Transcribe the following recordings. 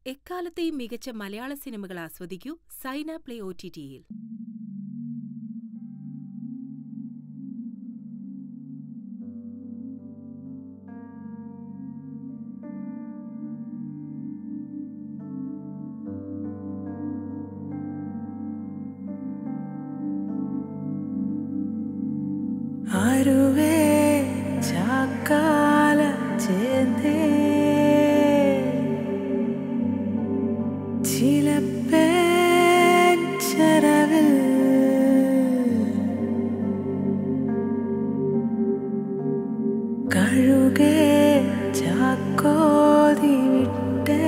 എക്കാലത്തെയും മികച്ച മലയാള സിനിമകൾ ആസ്വദിക്കൂ സൈന പ്ലേ ഒ ടി ടിയിൽ അരുവേ ചാക്കാല ചേന്തേ ചിലപ്പേൻ ചരവിൽ കഴുകേ ചാക്കോതി വിട്ടേ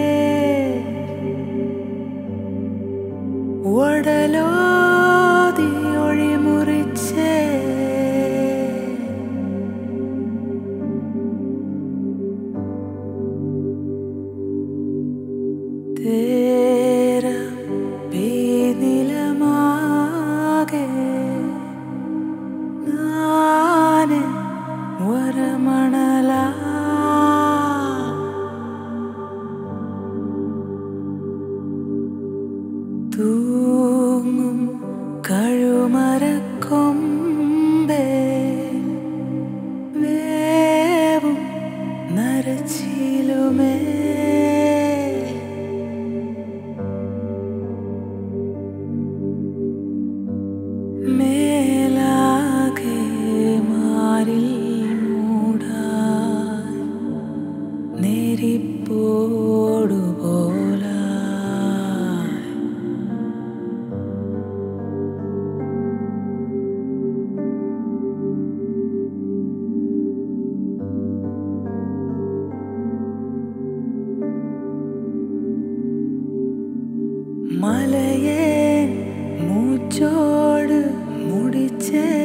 ഒടലോതി ഒഴിമുറിച്ചേ തേര പേനിലമാകെ നാന് വരമണല തൂങ്ങും കഴുമരക്കൊമ്പേ വേവും നരച്ചിലുമേ മേലാകെ മാറിൽ മൂടാൻ നെരിപ്പോടുപോല മലയെ മൂച്ചോട് മുടിച്ചേ